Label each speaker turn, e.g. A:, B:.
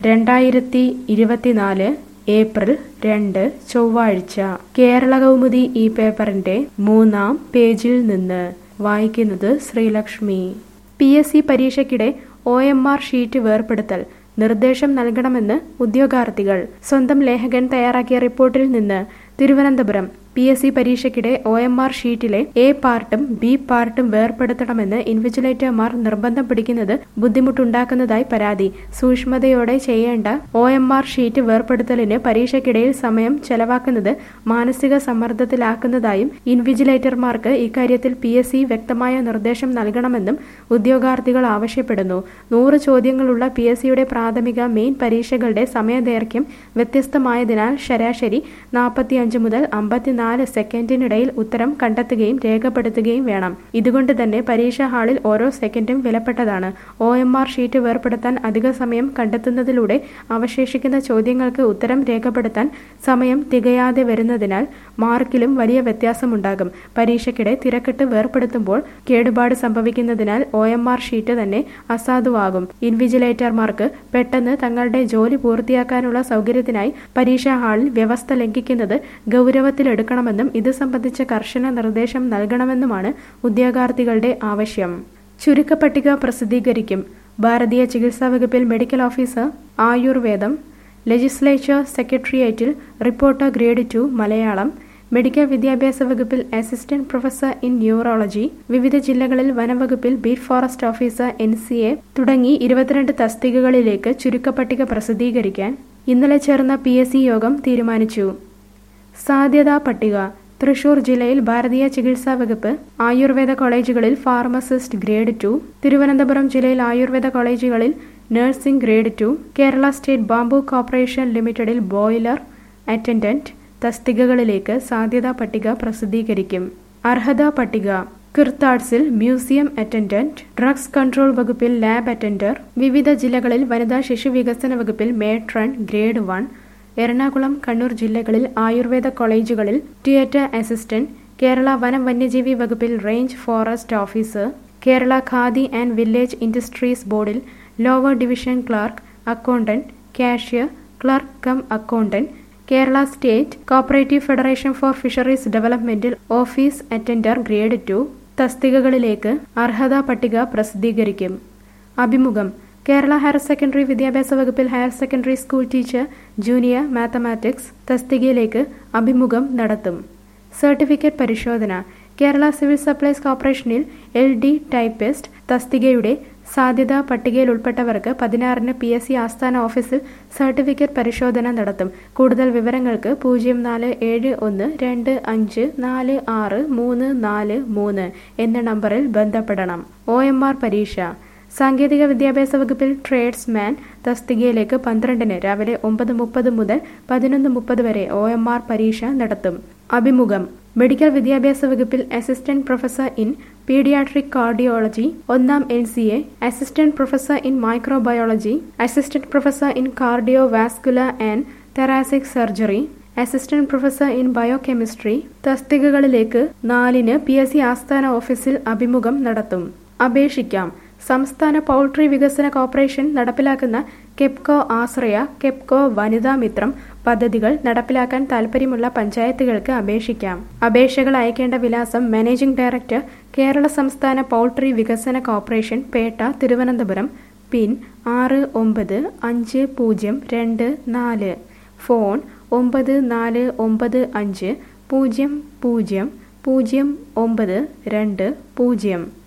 A: രണ്ടായിരത്തി ഇരുപത്തിനാല് ഏപ്രിൽ രണ്ട് ചൊവ്വാഴ്ച കേരള കൗമുദി ഈ പേപ്പറിന്റെ മൂന്നാം പേജിൽ നിന്ന് വായിക്കുന്നത് ശ്രീലക്ഷ്മി പി എസ് സി പരീക്ഷയ്ക്കിടെ ഒ എം ആർ ഷീറ്റ് വേർപെടുത്തൽ നിർദ്ദേശം നൽകണമെന്ന് ഉദ്യോഗാർത്ഥികൾ സ്വന്തം ലേഖകൻ തയ്യാറാക്കിയ റിപ്പോർട്ടിൽ നിന്ന് തിരുവനന്തപുരം പി എസ് സി പരീക്ഷയ്ക്കിടെ ഒ എം ആർ ഷീറ്റിലെ എ പാർട്ടും ബി പാർട്ടും വേർപെടുത്തണമെന്ന് ഇൻവിജിലേറ്റർമാർ നിർബന്ധം പിടിക്കുന്നത് ബുദ്ധിമുട്ടുണ്ടാക്കുന്നതായി പരാതി സൂക്ഷ്മതയോടെ ചെയ്യേണ്ട ഒ എം ആർ ഷീറ്റ് വേർപെടുത്തലിന് പരീക്ഷയ്ക്കിടയിൽ സമയം ചെലവാക്കുന്നത് മാനസിക സമ്മർദ്ദത്തിലാക്കുന്നതായും ഇൻവിജിലേറ്റർമാർക്ക് ഇക്കാര്യത്തിൽ പി എസ് സി വ്യക്തമായ നിർദ്ദേശം നൽകണമെന്നും ഉദ്യോഗാർത്ഥികൾ ആവശ്യപ്പെടുന്നു നൂറ് ചോദ്യങ്ങളുള്ള പി എസ് സിയുടെ പ്രാഥമിക മെയിൻ പരീക്ഷകളുടെ സമയദൈർഘ്യം വ്യത്യസ്തമായതിനാൽ ശരാശരി നാൽപ്പത്തിയഞ്ച് മുതൽ അമ്പത്തിനാല് സെക്കൻഡിനിടയിൽ ഉത്തരം കണ്ടെത്തുകയും രേഖപ്പെടുത്തുകയും വേണം ഇതുകൊണ്ട് തന്നെ പരീക്ഷാ ഹാളിൽ ഓരോ സെക്കൻഡും വിലപ്പെട്ടതാണ് ഒ എം ആർ ഷീറ്റ് വേർപെടുത്താൻ അധിക സമയം കണ്ടെത്തുന്നതിലൂടെ അവശേഷിക്കുന്ന ചോദ്യങ്ങൾക്ക് ഉത്തരം രേഖപ്പെടുത്താൻ സമയം തികയാതെ വരുന്നതിനാൽ മാർക്കിലും വലിയ വ്യത്യാസമുണ്ടാകും പരീക്ഷയ്ക്കിടെ തിരക്കിട്ട് വേർപെടുത്തുമ്പോൾ കേടുപാട് സംഭവിക്കുന്നതിനാൽ ഒ എം ആർ ഷീറ്റ് തന്നെ അസാധുവാകും ഇൻവിജിലേറ്റർമാർക്ക് പെട്ടെന്ന് തങ്ങളുടെ ജോലി പൂർത്തിയാക്കാനുള്ള സൗകര്യത്തിനായി പരീക്ഷാ ഹാളിൽ വ്യവസ്ഥ ലംഘിക്കുന്നത് ഗൗരവത്തിലെടുക്കണമെന്നും ഇത് സംബന്ധിച്ച കർശന നിർദ്ദേശം നൽകണമെന്നുമാണ് ഉദ്യോഗാർത്ഥികളുടെ ആവശ്യം ചുരുക്കപ്പട്ടിക പ്രസിദ്ധീകരിക്കും ഭാരതീയ ചികിത്സാ വകുപ്പിൽ മെഡിക്കൽ ഓഫീസർ ആയുർവേദം ലെജിസ്ലേച്ചർ സെക്രട്ടേറിയറ്റിൽ reporter grade two Malayalam medical വിദ്യാഭ്യാസ വകുപ്പിൽ അസിസ്റ്റന്റ് പ്രൊഫസർ ഇൻ ന്യൂറോളജി വിവിധ ജില്ലകളിൽ വനംവകുപ്പിൽ beat forest officer N C A തുടങ്ങി ഇരുപത്തിരണ്ട് തസ്തികകളിലേക്ക് ചുരുക്കപ്പട്ടിക പ്രസിദ്ധീകരിക്കാൻ ഇന്നലെ ചേർന്ന പി എസ് സി യോഗം തീരുമാനിച്ചു സാധ്യതാ പട്ടിക തൃശൂർ ജില്ലയിൽ ഭാരതീയ ചികിത്സാ വകുപ്പ് ആയുർവേദ കോളേജുകളിൽ ഫാർമസിസ്റ്റ് ഗ്രേഡ് ടു തിരുവനന്തപുരം ജില്ലയിൽ ആയുർവേദ കോളേജുകളിൽ nursing grade two Kerala state bamboo corporation ലിമിറ്റഡിൽ ബോയിലർ അറ്റൻഡന്റ് തസ്തികകളിലേക്ക് സാധ്യതാ പട്ടിക പ്രസിദ്ധീകരിക്കും അർഹതാ പട്ടിക കിർത്താഡ്സിൽ മ്യൂസിയം അറ്റൻഡന്റ് ഡ്രഗ്സ് കൺട്രോൾ വകുപ്പിൽ ലാബ് അറ്റൻഡർ വിവിധ ജില്ലകളിൽ വനിതാ ശിശു വികസന വകുപ്പിൽ matron grade one Ernakulam Kannur ജില്ലകളിൽ ആയുർവേദ കോളേജുകളിൽ തിയേറ്റർ അസിസ്റ്റന്റ് കേരള വനം വന്യജീവി വകുപ്പിൽ range forest officer Kerala Khadi and village industries ബോർഡിൽ lower division clerk accountant cashier clerk cum accountant Kerala state cooperative federation four fisheries ഡെവലപ്മെന്റിൽ ഓഫീസ് അറ്റൻഡർ ഗ്രേഡ് ടു തസ്തികകളിലേക്ക് അർഹതാ പട്ടിക പ്രസിദ്ധീകരിക്കും അഭിമുഖം കേരള ഹയർ സെക്കൻഡറി വിദ്യാഭ്യാസ വകുപ്പിൽ higher secondary school teacher junior mathematics തസ്തികയിലേക്ക് അഭിമുഖം നടത്തും സർട്ടിഫിക്കറ്റ് പരിശോധന കേരള സിവിൽ സപ്ലൈസ് കോർപ്പറേഷനിൽ എൽ ഡി ടൈപ്പിസ്റ്റ് തസ്തികയുടെ സാധ്യതാ പട്ടികയിൽ ഉൾപ്പെട്ടവർക്ക് പതിനാറിന് പി എസ് സി ആസ്ഥാന ഓഫീസിൽ സർട്ടിഫിക്കറ്റ് പരിശോധന നടത്തും കൂടുതൽ വിവരങ്ങൾക്ക് പൂജ്യം നാല് ഏഴ് ഒന്ന് രണ്ട് അഞ്ച് നാല് ആറ് മൂന്ന് നാല് മൂന്ന് എന്ന നമ്പറിൽ ബന്ധപ്പെടണം ഒ എം ആർ പരീക്ഷ സാങ്കേതിക വിദ്യാഭ്യാസ വകുപ്പിൽ ട്രേഡ്സ്മാൻ തസ്തികയിലേക്ക് പന്ത്രണ്ടിന് രാവിലെ ഒമ്പത് മുപ്പത് മുതൽ പതിനൊന്ന് മുപ്പത് വരെ ഒ എം ആർ പരീക്ഷ നടത്തും അഭിമുഖം മെഡിക്കൽ വിദ്യാഭ്യാസ വകുപ്പിൽ assistant professor in paediatric cardiology ഒന്നാം N C A assistant professor in microbiology assistant professor in cardio vascular and thoracic surgery assistant professor in biochemistry തസ്തികകളിലേക്ക് നാലിന് പി എസ് സി ആസ്ഥാന ഓഫീസിൽ അഭിമുഖം നടത്തും അപേക്ഷിക്കാം സംസ്ഥാന പൗൾട്രി വികസന കോർപ്പറേഷൻ നടപ്പിലാക്കുന്ന കെപ്കോ ആശ്രയ കെപ്കോ വനിതാ മിത്രം പദ്ധതികൾ നടപ്പിലാക്കാൻ താൽപ്പര്യമുള്ള പഞ്ചായത്തുകൾക്ക് അപേക്ഷിക്കാം അപേക്ഷകൾ അയക്കേണ്ട വിലാസം മാനേജിംഗ് ഡയറക്ടർ കേരള സംസ്ഥാന പൗൾട്രി വികസന കോർപ്പറേഷൻ പേട്ട തിരുവനന്തപുരം പിൻ ആറ് ഒമ്പത് അഞ്ച് പൂജ്യം രണ്ട് നാല് ഫോൺ ഒമ്പത് നാല് ഒമ്പത് അഞ്ച് പൂജ്യം പൂജ്യം പൂജ്യം ഒമ്പത് രണ്ട് പൂജ്യം